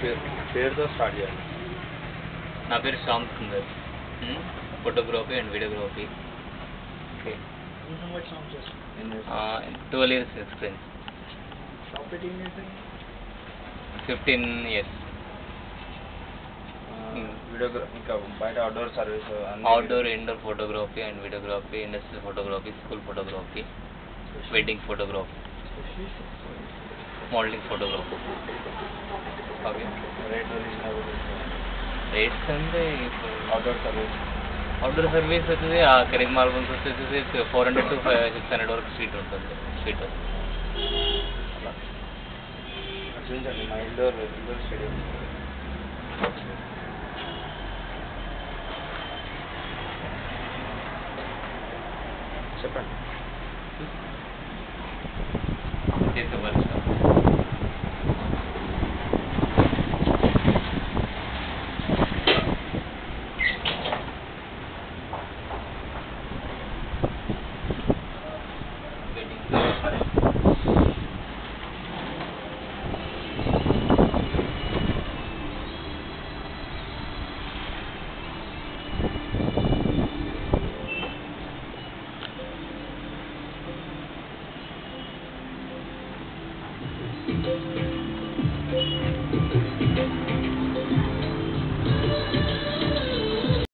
పేరు పేరుతో స్టార్ట్ చేయాలి నా పేరు Shyam Sundar photography and videography okay twelve years experience fifteen years videography ఇంకా బయట outdoor service outdoor indoor photography and videography industrial photography school photography wedding photography modelling photography okay rate rates అంటే ఇప్పుడు outdoor service outdoor service వచ్చేసి ఆ కరీం albums వచ్చేసి four hundred to five six hundred వరకు street ఉంటుంది స్ట్రీట్ అలా చూపించండి మా ఇండోర్ ఇండోర్ స్టేడియం చెప్పండి చేసే పరిశ్రమ